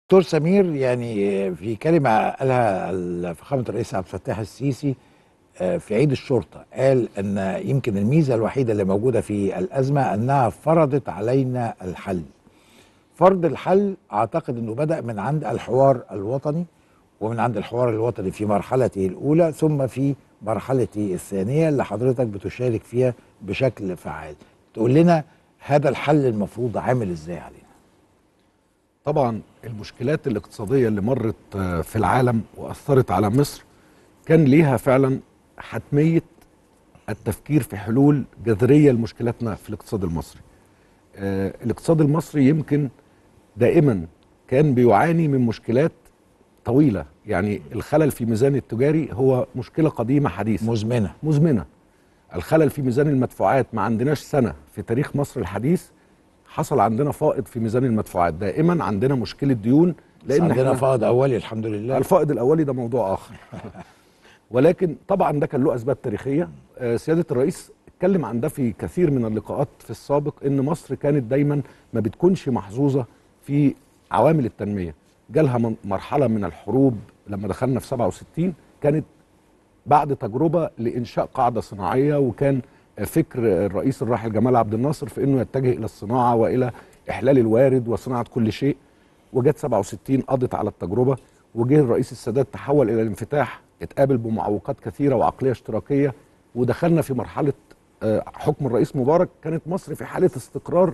دكتور سمير يعني في كلمة قالها فخامة الرئيس عبد الفتاح السيسي آه، في عيد الشرطة قال أن يمكن الميزة الوحيدة اللي موجودة في الأزمة أنها فرضت علينا الحل فرض الحل أعتقد أنه بدأ من عند الحوار الوطني ومن عند الحوار الوطني في مرحلته الأولى ثم في مرحلته الثانية اللي حضرتك بتشارك فيها بشكل فعال تقول لنا هذا الحل المفروض عامل إزاي علينا طبعا المشكلات الاقتصادية اللي مرت آه، في العالم وأثرت على مصر كان ليها فعلا حتمية التفكير في حلول جذرية لمشكلاتنا في الاقتصاد المصري آه، الاقتصاد المصري يمكن دائما كان بيعاني من مشكلات طويلة يعني الخلل في ميزان التجاري هو مشكلة قديمة حديثة مزمنة مزمنة الخلل في ميزان المدفوعات ما عندناش سنة في تاريخ مصر الحديث حصل عندنا فائض في ميزان المدفوعات دائما عندنا مشكلة ديون لأن عندنا إحنا- فائض أولي الحمد لله الفائض الاولي ده موضوع اخر ولكن طبعا ده كان له اسباب تاريخيه آه، سياده الرئيس اتكلم عن ده في كثير من اللقاءات في السابق ان مصر كانت دايما ما بتكونش محظوظه في عوامل التنميه جالها من- مرحله من الحروب لما دخلنا في 67 كانت بعد تجربه لانشاء قاعده صناعيه وكان فكر الرئيس الراحل جمال عبد الناصر في انه يتجه الى الصناعه والى احلال الوارد وصناعه كل شيء وجت 67 قضت على التجربه وجه الرئيس السادات تحول الى الانفتاح اتقابل بمعوقات كثيره وعقليه اشتراكيه ودخلنا في مرحله آه، حكم الرئيس مبارك كانت مصر في حاله استقرار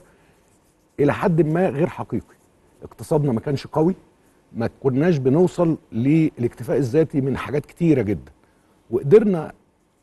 الى حد ما غير حقيقي اقتصادنا ما كانش قوي ما كناش بنوصل للاكتفاء الذاتي من حاجات كتيره جدا وقدرنا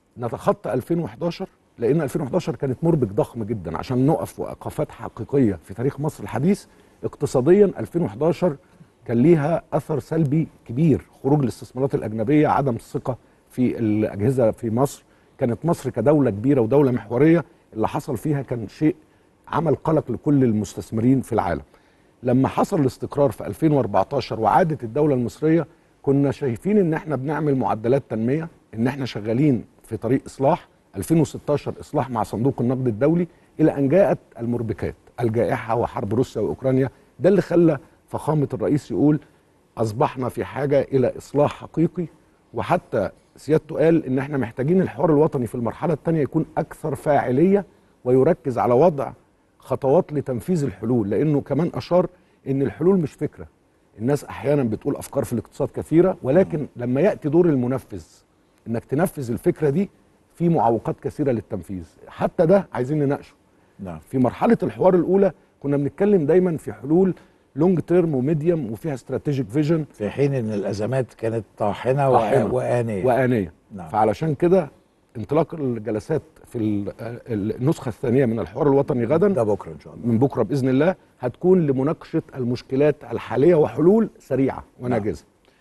نتخطى 2011 لان 2011 كانت مربك ضخم جدا عشان نقف وقفات حقيقيه في تاريخ مصر الحديث اقتصاديا 2011 كان ليها اثر سلبي كبير خروج الاستثمارات الاجنبيه عدم الثقه في الاجهزه في مصر كانت مصر كدوله كبيره ودوله محوريه اللي حصل فيها كان شيء عمل قلق لكل المستثمرين في العالم لما حصل الاستقرار في 2014 وعادت الدوله المصريه كنا شايفين ان احنا بنعمل معدلات تنميه ان احنا شغالين في طريق اصلاح 2016 اصلاح مع صندوق النقد الدولي الى ان جاءت المربكات الجائحه وحرب روسيا واوكرانيا ده اللي خلى فخامه الرئيس يقول اصبحنا في حاجه الى اصلاح حقيقي وحتى سيادته قال ان احنا محتاجين الحوار الوطني في المرحله الثانيه يكون اكثر فاعليه ويركز على وضع خطوات لتنفيذ الحلول لانه كمان اشار ان الحلول مش فكره الناس احيانا بتقول افكار في الاقتصاد كثيره ولكن لما ياتي دور المنفذ انك تنفذ الفكره دي في معوقات كثيره للتنفيذ حتى ده عايزين نناقشه نعم في مرحله الحوار الاولى كنا بنتكلم دايما في حلول لونج تيرم وميديوم وفيها استراتيجيك فيجن في حين ان الازمات كانت طاحنه, طاحنة. وآ- وانيه وآنية نعم. فعلشان كده انطلاق الجلسات في ال- النسخة الثانية من الحوار الوطني غدا ده بكره ان شاء الله من بكرة بإذن الله هتكون لمناقشة المشكلات الحالية وحلول سريعة وناجزة